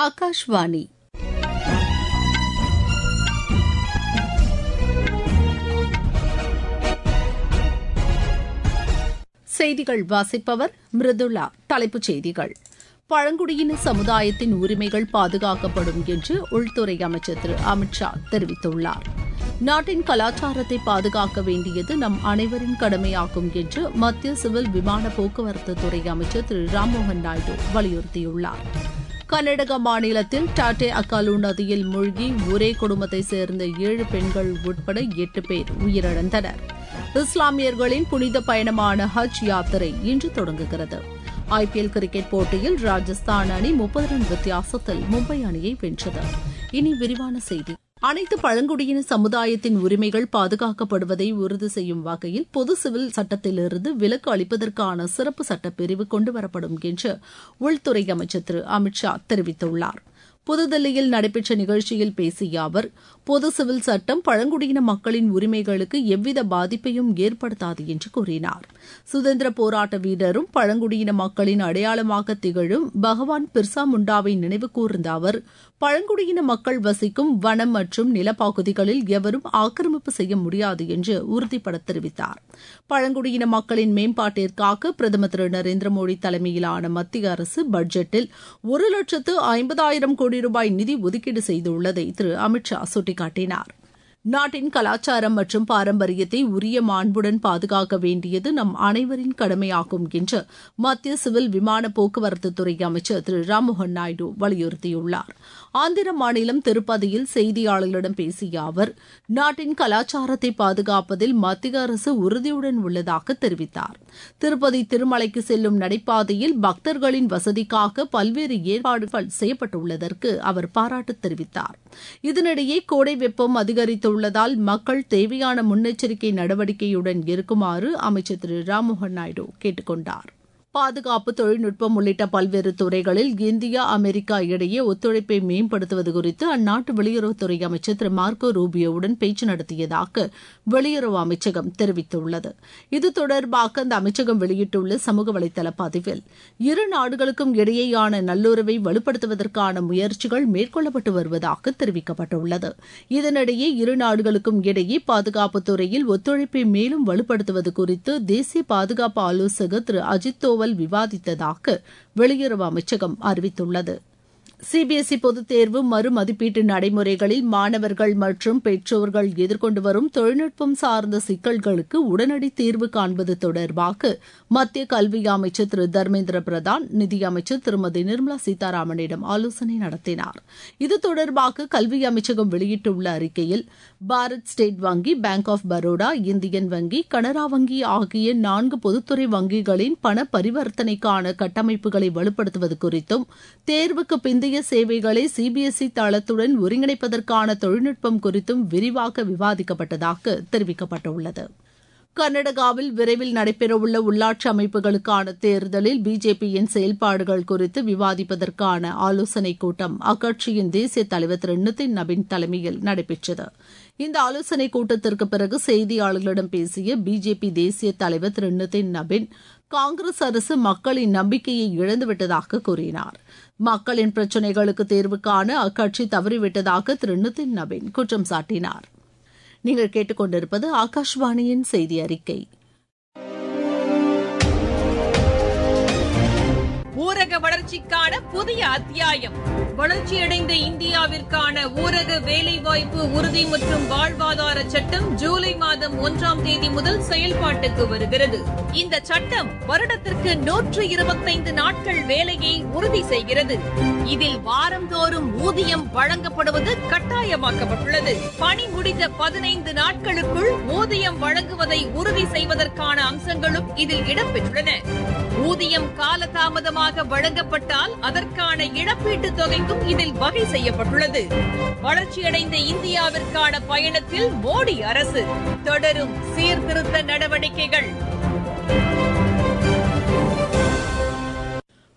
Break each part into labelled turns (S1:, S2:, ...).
S1: ஆகாஷ்வாணி செய்திகள் வாசிப்பவர் மிருதுளா தலைப்புச் செய்திகள் பழங்குடியின சமுதாயத்தின் உரிமைகள் பாதுகாக்கப்படும் என்று உள்துறை அமைச்சர் திரு அமித் ஷா தெரிவித்துள்ளார் நாட்டின் கலாச்சாரத்தை பாதுகாக்க வேண்டியது நம் அனைவரின் கடமையாகும் என்று மத்திய சிவில் விமான போக்குவரத்து துறை அமைச்சர் திரு ராம்மோகன் நாயுடு வலியுறுத்தியுள்ளார் கர்நாடக மாநிலத்தில் டாட்டே அக்காலு நதியில் மூழ்கி ஒரே குடும்பத்தைச் சேர்ந்த ஏழு பெண்கள் உட்பட எட்டு பேர் உயிரிழந்தனர் இஸ்லாமியர்களின் புனித பயணமான ஹஜ் யாத்திரை இன்று தொடங்குகிறது ஐபிஎல் கிரிக்கெட் போட்டியில் ராஜஸ்தான் அணி முப்பது ரன் வித்தியாசத்தில் மும்பை அணியை வென்றது இனி விரிவான செய்தி அனைத்து பழங்குடியின சமுதாயத்தின் உரிமைகள் பாதுகாக்கப்படுவதை உறுதி செய்யும் வகையில் பொது சிவில் சட்டத்திலிருந்து விலக்கு அளிப்பதற்கான சிறப்பு சட்டப்பிரிவு கொண்டுவரப்படும் என்று உள்துறை அமைச்சர் திரு அமித் ஷா தெரிவித்துள்ளார் புதுதில்லியில் நடைபெற்ற நிகழ்ச்சியில் பேசிய அவர் பொது சிவில் சட்டம் பழங்குடியின மக்களின் உரிமைகளுக்கு எவ்வித பாதிப்பையும் ஏற்படுத்தாது என்று கூறினார் சுதந்திர போராட்ட வீரரும் பழங்குடியின மக்களின் அடையாளமாக திகழும் பகவான் பிர்சா முண்டாவை நினைவு கூர்ந்த அவர் பழங்குடியின மக்கள் வசிக்கும் வனம் மற்றும் நிலப்பகுதிகளில் எவரும் ஆக்கிரமிப்பு செய்ய முடியாது என்று உறுதிபட தெரிவித்தார் பழங்குடியின மக்களின் மேம்பாட்டிற்காக பிரதமர் திரு நரேந்திர மோடி தலைமையிலான மத்திய அரசு பட்ஜெட்டில் ஒரு லட்சத்து ஐம்பதாயிரம் கோடி ரூபாய் நிதி ஒதுக்கீடு செய்துள்ளதை திரு அமித் ஷா சுட்டிக்காட்டினார் நாட்டின் கலாச்சாரம் மற்றும் பாரம்பரியத்தை உரிய மாண்புடன் பாதுகாக்க வேண்டியது நம் அனைவரின் கடமையாகும் என்று மத்திய சிவில் விமான போக்குவரத்து துறை அமைச்சர் திரு ராம்மோகன் நாயுடு வலியுறுத்தியுள்ளார் ஆந்திர மாநிலம் திருப்பதியில் செய்தியாளர்களிடம் பேசிய அவர் நாட்டின் கலாச்சாரத்தை பாதுகாப்பதில் மத்திய அரசு உறுதியுடன் உள்ளதாக தெரிவித்தார் திருப்பதி திருமலைக்கு செல்லும் நடைபாதையில் பக்தர்களின் வசதிக்காக பல்வேறு ஏற்பாடுகள் செய்யப்பட்டுள்ளதற்கு அவர் பாராட்டு தெரிவித்தார் இதனிடையே கோடை வெப்பம் அதிகரித்து உள்ளதால் மக்கள் தேவையான முன்னெச்சரிக்கை நடவடிக்கையுடன் இருக்குமாறு அமைச்சர் திரு ராம்மோகன் நாயுடு கேட்டுக் கொண்டார் பாதுகாப்பு தொழில்நுட்பம் உள்ளிட்ட பல்வேறு துறைகளில் இந்தியா அமெரிக்கா இடையே ஒத்துழைப்பை மேம்படுத்துவது குறித்து அந்நாட்டு வெளியுறவுத்துறை அமைச்சர் திரு மார்க்கோ ரூபியோவுடன் பேச்சு நடத்தியதாக வெளியுறவு அமைச்சகம் தெரிவித்துள்ளது இது தொடர்பாக அந்த அமைச்சகம் வெளியிட்டுள்ள சமூக வலைதள பதிவில் இரு நாடுகளுக்கும் இடையேயான நல்லுறவை வலுப்படுத்துவதற்கான முயற்சிகள் மேற்கொள்ளப்பட்டு வருவதாக தெரிவிக்கப்பட்டுள்ளது இதனிடையே இரு நாடுகளுக்கும் இடையே பாதுகாப்பு துறையில் ஒத்துழைப்பை மேலும் வலுப்படுத்துவது குறித்து தேசிய பாதுகாப்பு ஆலோசகர் திரு அஜித் தோவல் தகவல் விவாதித்ததாக வெளியுறவு அமைச்சகம் அறிவித்துள்ளது சிபிஎஸ்இ பொதுத் தேர்வு மறுமதிப்பீட்டு நடைமுறைகளில் மாணவர்கள் மற்றும் பெற்றோர்கள் எதிர்கொண்டு வரும் தொழில்நுட்பம் சார்ந்த சிக்கல்களுக்கு உடனடி தீர்வு காண்பது தொடர்பாக மத்திய கல்வி அமைச்சர் திரு தர்மேந்திர பிரதான் நிதியமைச்சர் திருமதி நிர்மலா சீதாராமனிடம் ஆலோசனை நடத்தினார் இது தொடர்பாக கல்வி அமைச்சகம் வெளியிட்டுள்ள அறிக்கையில் பாரத் ஸ்டேட் வங்கி பேங்க் ஆஃப் பரோடா இந்தியன் வங்கி கனரா வங்கி ஆகிய நான்கு பொதுத்துறை வங்கிகளின் பண பரிவர்த்தனைக்கான கட்டமைப்புகளை வலுப்படுத்துவது குறித்தும் தேர்வுக்கு பிந்தைய இந்திய சேவைகளை சிபிஎஸ்இ தளத்துடன் ஒருங்கிணைப்பதற்கான தொழில்நுட்பம் குறித்தும் விரிவாக விவாதிக்கப்பட்டதாக தெரிவிக்கப்பட்டுள்ளது கர்நாடகாவில் விரைவில் நடைபெறவுள்ள உள்ளாட்சி அமைப்புகளுக்கான தேர்தலில் பிஜேபியின் செயல்பாடுகள் குறித்து விவாதிப்பதற்கான ஆலோசனைக் கூட்டம் அக்கட்சியின் தேசிய தலைவர் திரு நிதின் நபின் தலைமையில் நடைபெற்றது இந்த ஆலோசனைக் கூட்டத்திற்கு பிறகு செய்தியாளர்களிடம் பேசிய பிஜேபி தேசிய தலைவர் திரு நிதின் நபின் காங்கிரஸ் அரசு மக்களின் நம்பிக்கையை இழந்துவிட்டதாக கூறினார் மக்களின் பிரச்சினைகளுக்கு தீர்வு காண அக்கட்சி தவறிவிட்டதாக திரு நிதின் நபின் குற்றம் சாட்டினார் நீங்கள் கேட்டுக்கொண்டிருப்பது ஆகாஷ்வாணியின் செய்தி அறிக்கை
S2: ஊரக வளர்ச்சிக்கான புதிய அத்தியாயம் வளர்ச்சியடைந்த இந்தியாவிற்கான ஊரக வேலைவாய்ப்பு உறுதி மற்றும் வாழ்வாதார சட்டம் ஜூலை மாதம் ஒன்றாம் தேதி முதல் செயல்பாட்டுக்கு வருகிறது இந்த சட்டம் வருடத்திற்கு நூற்று இருபத்தைந்து நாட்கள் வேலையை உறுதி செய்கிறது இதில் வாரந்தோறும் ஊதியம் வழங்கப்படுவது கட்டாயமாக்கப்பட்டுள்ளது பணி முடிந்த பதினைந்து நாட்களுக்குள் ஊதியம் வழங்குவதை உறுதி செய்வதற்கான அம்சங்களும் இதில் இடம்பெற்றுள்ளன ஊதியம் காலதாமதமாக வழங்கப்பட்டால் அதற்கான இழப்பீட்டுத் தொகைக்கும் இதில் வகை செய்யப்பட்டுள்ளது வளர்ச்சியடைந்த இந்தியாவிற்கான பயணத்தில் மோடி அரசு தொடரும் சீர்திருத்த நடவடிக்கைகள்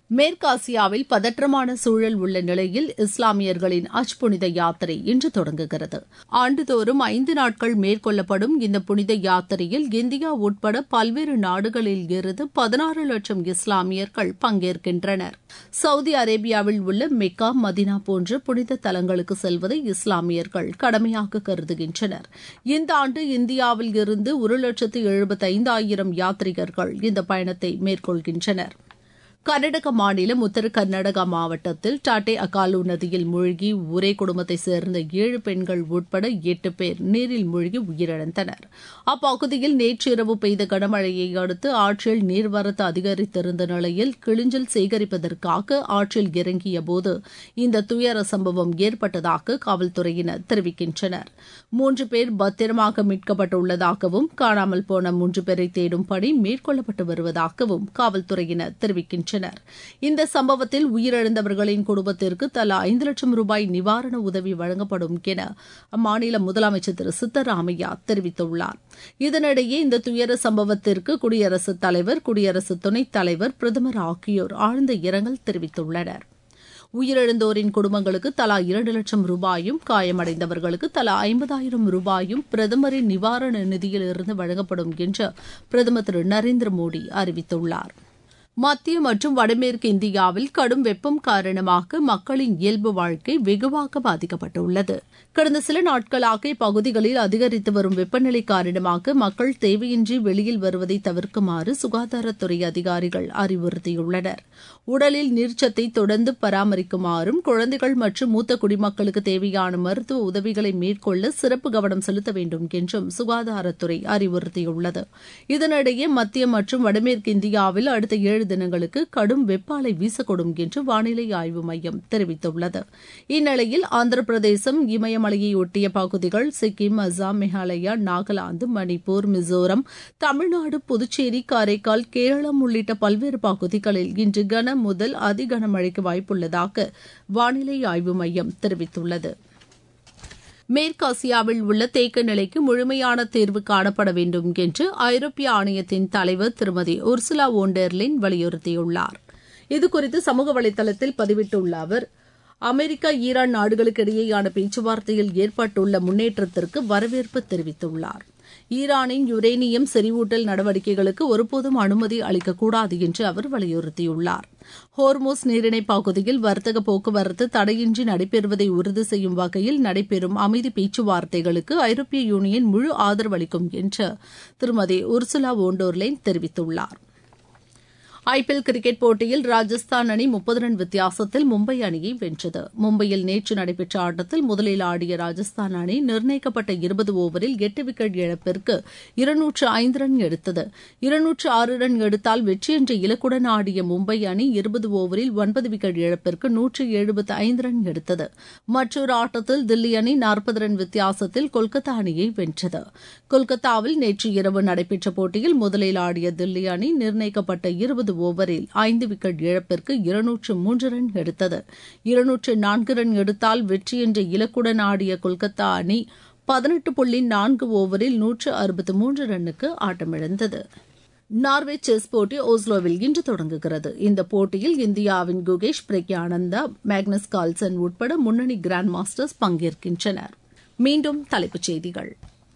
S1: மேற்காசியாவில் பதற்றமான சூழல் உள்ள நிலையில் இஸ்லாமியர்களின் அஜ் புனித யாத்திரை இன்று தொடங்குகிறது ஆண்டுதோறும் ஐந்து நாட்கள் மேற்கொள்ளப்படும் இந்த புனித யாத்திரையில் இந்தியா உட்பட பல்வேறு நாடுகளில் இருந்து பதினாறு லட்சம் இஸ்லாமியர்கள் பங்கேற்கின்றனர் சவுதி அரேபியாவில் உள்ள மெக்கா மதினா போன்ற புனித தலங்களுக்கு செல்வதை இஸ்லாமியர்கள் கடமையாக கருதுகின்றனர் இந்த ஆண்டு இந்தியாவில் இருந்து ஒரு லட்சத்து எழுபத்தைந்தாயிரம் யாத்ரிகர்கள் இந்த பயணத்தை மேற்கொள்கின்றனர் கர்நாடக மாநிலம் உத்தர கர்நாடகா மாவட்டத்தில் டாட்டே அகாலு நதியில் மூழ்கி ஒரே குடும்பத்தைச் சேர்ந்த ஏழு பெண்கள் உட்பட எட்டு பேர் நீரில் மூழ்கி உயிரிழந்தனர் அப்பகுதியில் நேற்றிரவு பெய்த கனமழையை அடுத்து ஆற்றில் நீர்வரத்து அதிகரித்திருந்த நிலையில் கிளிஞ்சல் சேகரிப்பதற்காக ஆற்றில் இறங்கிய போது இந்த துயர சம்பவம் ஏற்பட்டதாக காவல்துறையினர் தெரிவிக்கின்றனர் மூன்று பேர் பத்திரமாக மீட்கப்பட்டுள்ளதாகவும் காணாமல் போன மூன்று பேரை தேடும் பணி மேற்கொள்ளப்பட்டு வருவதாகவும் காவல்துறையினர் தெரிவிக்கின்றனர் இந்த சம்பவத்தில் உயிரிழந்தவர்களின் குடும்பத்திற்கு தலா ஐந்து லட்சம் ரூபாய் நிவாரண உதவி வழங்கப்படும் என அம்மாநில முதலமைச்சர் திரு சித்தராமையா தெரிவித்துள்ளார் இதனிடையே இந்த துயர சம்பவத்திற்கு குடியரசுத் தலைவர் குடியரசு துணைத் தலைவர் பிரதமர் ஆகியோர் ஆழ்ந்த இரங்கல் தெரிவித்துள்ளனர் உயிரிழந்தோரின் குடும்பங்களுக்கு தலா இரண்டு லட்சம் ரூபாயும் காயமடைந்தவர்களுக்கு தலா ஐம்பதாயிரம் ரூபாயும் பிரதமரின் நிவாரண நிதியிலிருந்து வழங்கப்படும் என்று பிரதமர் திரு நரேந்திர மோடி அறிவித்துள்ளார் மத்திய மற்றும் வடமேற்கு இந்தியாவில் கடும் வெப்பம் காரணமாக மக்களின் இயல்பு வாழ்க்கை வெகுவாக பாதிக்கப்பட்டுள்ளது கடந்த சில நாட்களாக இப்பகுதிகளில் அதிகரித்து வரும் வெப்பநிலை காரணமாக மக்கள் தேவையின்றி வெளியில் வருவதை தவிர்க்குமாறு சுகாதாரத்துறை அதிகாரிகள் அறிவுறுத்தியுள்ளனர் உடலில் நீர்ச்சத்தை தொடர்ந்து பராமரிக்குமாறும் குழந்தைகள் மற்றும் மூத்த குடிமக்களுக்கு தேவையான மருத்துவ உதவிகளை மேற்கொள்ள சிறப்பு கவனம் செலுத்த வேண்டும் என்றும் சுகாதாரத்துறை அறிவுறுத்தியுள்ளது இதனிடையே மத்திய மற்றும் வடமேற்கு இந்தியாவில் அடுத்த ஏழு தினங்களுக்கு கடும் வெப்ப அலை வீசக்கூடும் என்று வானிலை ஆய்வு மையம் தெரிவித்துள்ளது இந்நிலையில் ஆந்திர பிரதேசம் இமயமலையை ஒட்டிய பகுதிகள் சிக்கிம் அசாம் மேகாலயா நாகாலாந்து மணிப்பூர் மிசோரம் தமிழ்நாடு புதுச்சேரி காரைக்கால் கேரளம் உள்ளிட்ட பல்வேறு பகுதிகளில் இன்று கன முதல் அதி கனமழைக்கு வாய்ப்புள்ளதாக வானிலை ஆய்வு மையம் தெரிவித்துள்ளது மேற்காசியாவில் உள்ள தேக்க நிலைக்கு முழுமையான தீர்வு காணப்பட வேண்டும் என்று ஐரோப்பிய ஆணையத்தின் தலைவர் திருமதி உர்சுலா ஓண்டெர்லின் வலியுறுத்தியுள்ளார் இதுகுறித்து சமூக வலைதளத்தில் பதிவிட்டுள்ள அவர் அமெரிக்கா ஈரான் நாடுகளுக்கு இடையேயான பேச்சுவார்த்தையில் ஏற்பட்டுள்ள முன்னேற்றத்திற்கு வரவேற்பு தெரிவித்துள்ளார் ஈரானின் யுரேனியம் செறிவூட்டல் நடவடிக்கைகளுக்கு ஒருபோதும் அனுமதி அளிக்கக்கூடாது என்று அவர் வலியுறுத்தியுள்ளார் ஹோர்மோஸ் நீரிணை பகுதியில் வர்த்தக போக்குவரத்து தடையின்றி நடைபெறுவதை உறுதி செய்யும் வகையில் நடைபெறும் அமைதி பேச்சுவார்த்தைகளுக்கு ஐரோப்பிய யூனியன் முழு ஆதரவு அளிக்கும் என்று திருமதி உர்சுலா ஓண்டோர்லேன் தெரிவித்துள்ளார் ஐபிஎல் கிரிக்கெட் போட்டியில் ராஜஸ்தான் அணி முப்பது ரன் வித்தியாசத்தில் மும்பை அணியை வென்றது மும்பையில் நேற்று நடைபெற்ற ஆட்டத்தில் முதலில் ஆடிய ராஜஸ்தான் அணி நிர்ணயிக்கப்பட்ட இருபது ஓவரில் எட்டு விக்கெட் இழப்பிற்கு இருநூற்று ஐந்து ரன் எடுத்தது இருநூற்று ஆறு ரன் எடுத்தால் வெற்றி என்ற இலக்குடன் ஆடிய மும்பை அணி இருபது ஓவரில் ஒன்பது விக்கெட் இழப்பிற்கு நூற்று எழுபத்து ஐந்து ரன் எடுத்தது மற்றொரு ஆட்டத்தில் தில்லி அணி நாற்பது ரன் வித்தியாசத்தில் கொல்கத்தா அணியை வென்றது கொல்கத்தாவில் நேற்று இரவு நடைபெற்ற போட்டியில் முதலில் ஆடிய தில்லி அணி நிர்ணயிக்கப்பட்ட இருபது ஓவரில் ஐந்து விக்கெட் இழப்பிற்கு இருநூற்று மூன்று ரன் எடுத்தது இருநூற்று நான்கு ரன் எடுத்தால் வெற்றி என்ற இலக்குடன் ஆடிய கொல்கத்தா அணி பதினெட்டு புள்ளி நான்கு ஓவரில் நூற்று அறுபத்து மூன்று ரன்னுக்கு ஆட்டமிழந்தது நார்வே செஸ் போட்டி ஓஸ்லோவில் இன்று தொடங்குகிறது இந்த போட்டியில் இந்தியாவின் குகேஷ் பிரக்யானந்தா மேக்னஸ் கால்சன் உட்பட முன்னணி கிராண்ட் மாஸ்டர்ஸ் பங்கேற்கின்றனர் மீண்டும் தலைப்புச் செய்திகள்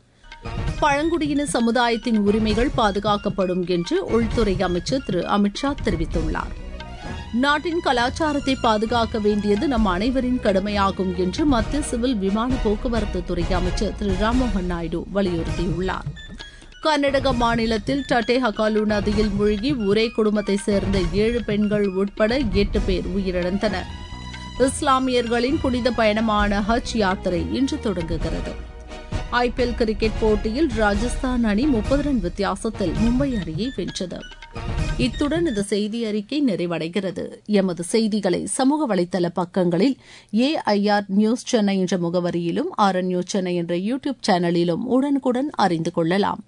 S1: பழங்குடியின சமுதாயத்தின் உரிமைகள் பாதுகாக்கப்படும் என்று உள்துறை அமைச்சர் திரு அமித்ஷா தெரிவித்துள்ளார் நாட்டின் கலாச்சாரத்தை பாதுகாக்க வேண்டியது நம் அனைவரின் கடமையாகும் என்று மத்திய சிவில் விமான போக்குவரத்து துறை அமைச்சர் திரு ராம்மோகன் நாயுடு வலியுறுத்தியுள்ளார் கர்நாடக மாநிலத்தில் டட்டே ஹகாலு நதியில் மூழ்கி ஒரே குடும்பத்தைச் சேர்ந்த ஏழு பெண்கள் உட்பட எட்டு பேர் உயிரிழந்தனர் இஸ்லாமியர்களின் புனித பயணமான ஹஜ் யாத்திரை இன்று தொடங்குகிறது ஐபிஎல் கிரிக்கெட் போட்டியில் ராஜஸ்தான் அணி முப்பது ரன் வித்தியாசத்தில் மும்பை அணியை வென்றது இத்துடன் இந்த செய்தி அறிக்கை நிறைவடைகிறது எமது செய்திகளை சமூக வலைதள பக்கங்களில் ஏஐஆர் நியூஸ் சென்னை என்ற முகவரியிலும் ஆர் நியூஸ் சென்னை என்ற யூடியூப் சேனலிலும் உடனுக்குடன் அறிந்து கொள்ளலாம்